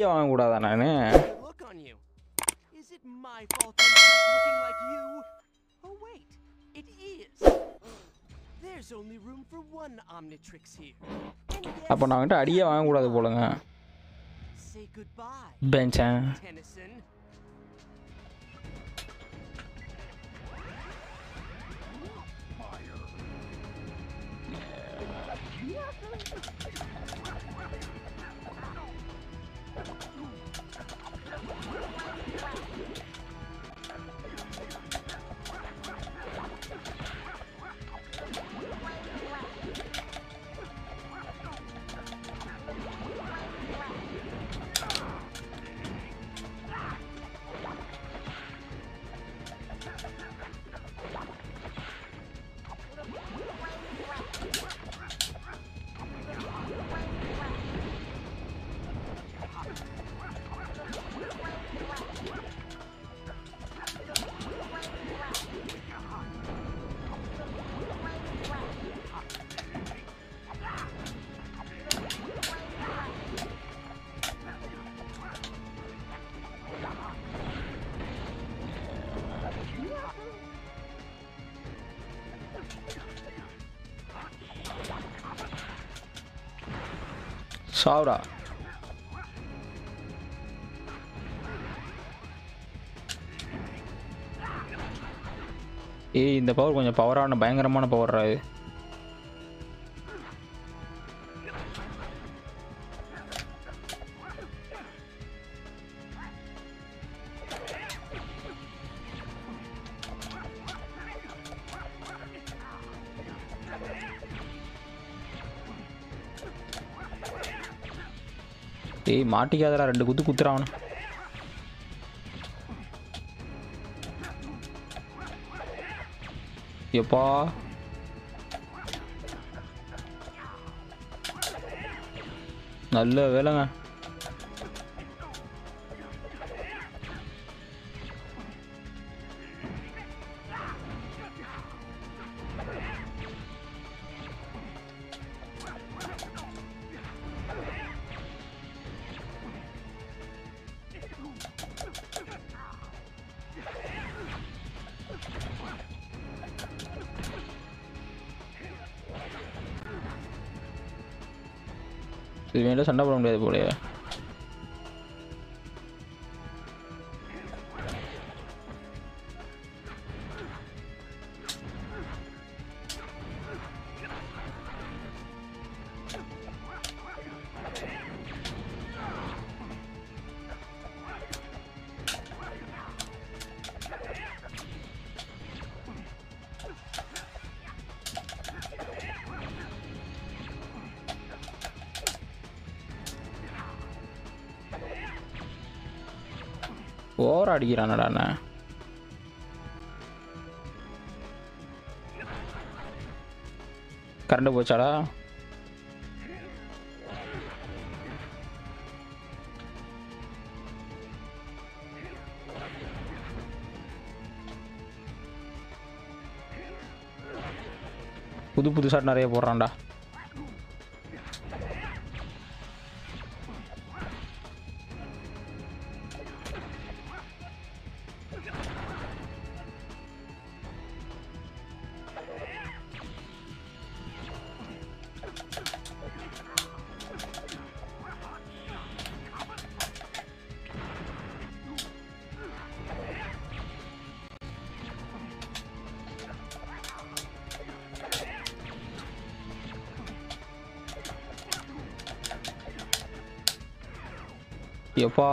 அடியே வாங்கக்கூடாதா நான் The look on you. Is it my fault I'm not looking like you? Oh wait, it is. There's only room for one Omnitrix here. And அப்போ நான் வந்துட்டு அடியே வாங்கக்கூடாது போலங்க say goodbye, பெஞ்சேன் Tennyson. சாவுடா ஏய் இந்த பவர் கொஞ்சம் பவரான பயங்கரமான பவர்ரா இது ஏய் மாட்டிக்காதடா ரெண்டு குத்து குத்துறான் எப்பா நல்ல வேலைங்க இது வேண்டாம் சண்டை போட முடியாது போலயே ஓவர் அடிக்கிறானடா அண்ணன் கரண்ட் போச்சாடா புது புது ஷாட் நிறைய போடுறான்டா எப்பா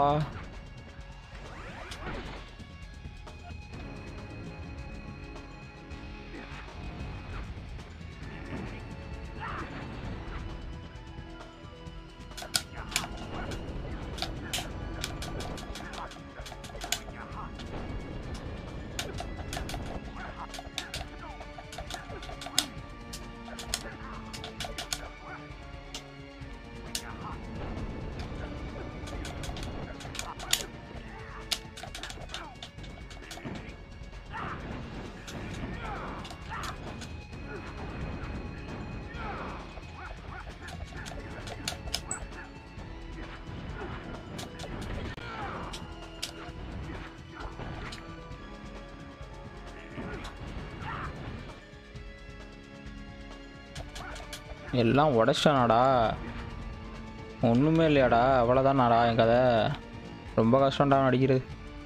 எல்லாம் உடச்சிட்டானாடா ஒன்றுமே இல்லையாடா அவ்வளோதானாடா என் கதை ரொம்ப கஷ்டம்டா நடிக்கிறது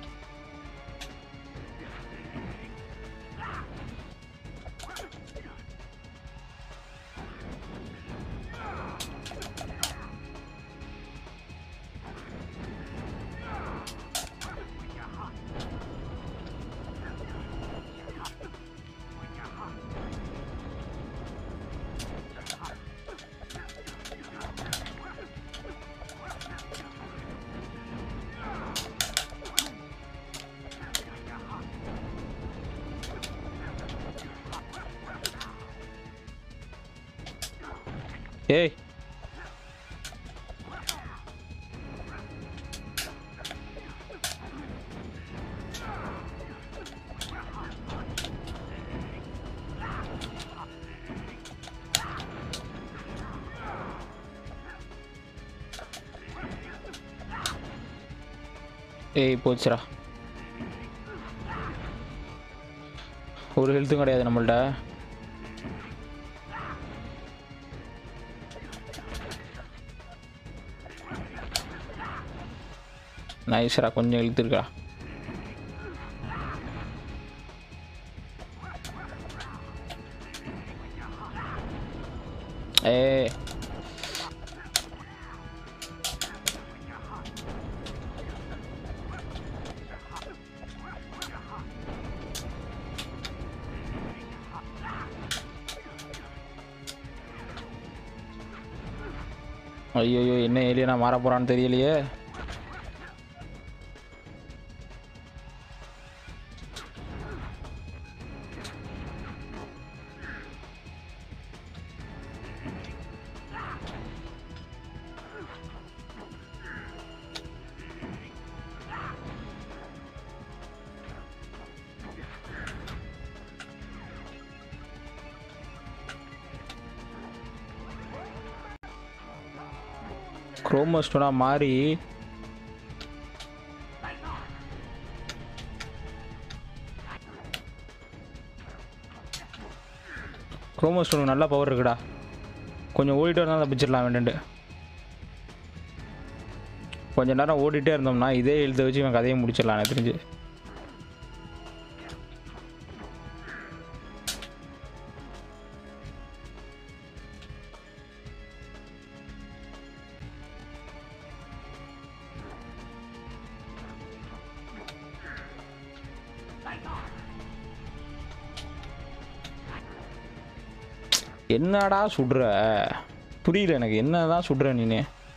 ஏய் ஏய் போச்சுடா ஒரு ஹெல்த்தும் கிடையாது நம்மள்ட்ட நைஸ்ரா கொஞ்சம் இழுத்துருக்கா ஏய் ஐயோ என்ன ஏலியனா மாற போறான்னு தெரியலையே குரோமோஸ்டோனா மாறி குரோமோஸ்டோனுக்கு நல்ல பவர் இருக்குடா கொஞ்சம் ஓடிட்டு இருந்தால் தப்பிச்சிடலாம் வேண்டுண்டு கொஞ்ச நேரம் ஓடிட்டே இருந்தோம்னா இதே எழுத வச்சு இவன் கதையை முடிச்சிடலாம் எனக்கு தெரிஞ்சு என்னடா சுடுற புரியல எனக்கு என்னதான் சுடுற நீனு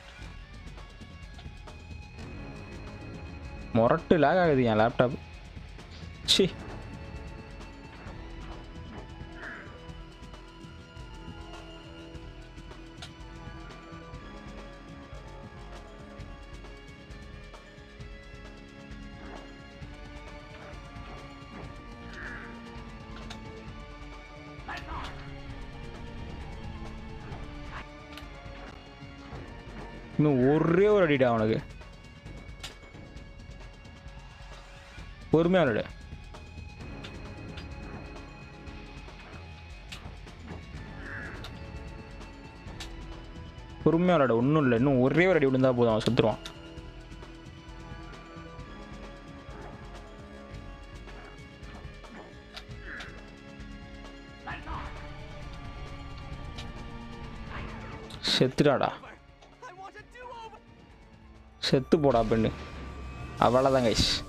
முரட்டு லேக் ஆகுது என் லேப்டாப் சி இன்னும் ஒரே ஒரு அடிடா அவனுக்கு பொறுமையா விளையாடு பொறுமையா விளையாடு ஒன்றும் இல்லை இன்னும் ஒரே ஒரு அடி விழுந்தா போதும் அவன் செத்துருவான் செத்துடாடா I want a do-over. செத்து போடா பெண்ணு அவ்வளோதான் கைஸ்